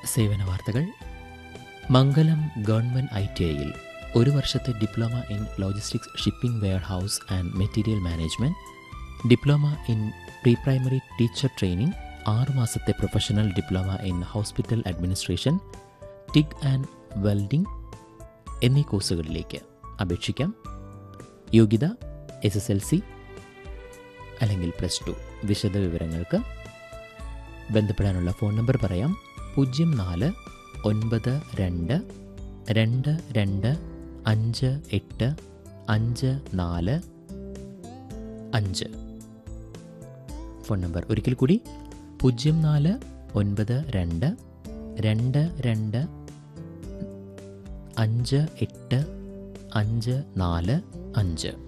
സേവന വാർത്തകൾ മംഗലം government I T ഐയിൽ ഒരു വർഷത്തെ diploma in logistics shipping warehouse and material management diploma in pre primary teacher training ആറ് മാസത്തെ professional diploma in hospital administration TIG and welding എന്നീ കോഴ്സുകളിലേക്ക് അപേക്ഷിക്കാം യോഗ്യത എസ് എസ് എൽ സി അല്ലെങ്കിൽ പ്ലസ് ടു വിശദ വിവരങ്ങൾക്ക് ബന്ധപ്പെടാനുള്ള ഫോൺ നമ്പർ പറയാം പൂജ്യം നാല് ഒൻപത് രണ്ട് രണ്ട് രണ്ട് അഞ്ച് എട്ട് അഞ്ച് നാല് അഞ്ച് ഫോൺ നമ്പർ ഒരിക്കൽ കൂടി പൂജ്യം നാല് ഒൻപത് രണ്ട് രണ്ട് രണ്ട് അഞ്ച് എട്ട് അഞ്ച് നാല് അഞ്ച്